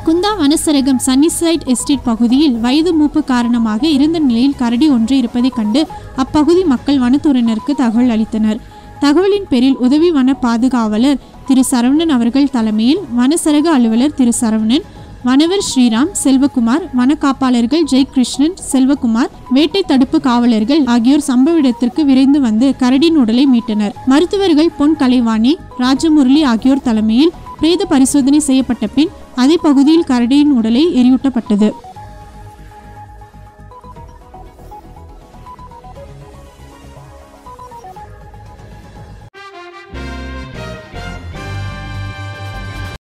Kundah வனசரகம் சன்னிசைட் estate பகுதியில் வயது மூப்பு காரணமாக இருந்த நிலையில் கரடி ஒன்று இருப்பதைக் கண்டு அப்பகுதி மக்கள் வனத்துறையினருக்கு தகவல் அளித்தனர் தகவலின் பேரில் உதவி வன பாதுகாவலர் திரு சரவணன் அவர்கள் தலைமையில் வனசரக அலுவலர் திரு சரவணன் வனவர் ஸ்ரீராம் செல்வகுமார் வனக்காப்பாளர்கள் ஜெயகிருஷ்ணன் செல்வகுமார் வேட்டை தடுப்பு காவலர்கள் ஆகியோர் சம்பவ இடத்திற்கு விரைந்து வந்து கரடியின் உடலை மீட்டனர் மருத்துவர்கள் பொன் கலைவாணி ராஜமுரளி ஆகியோர் தலைமையில் பிரேத பரிசோதனை செய்யப்பட்ட பின் அதே பகுதியில் கரடியின் உடலை எரியூட்டப்பட்டது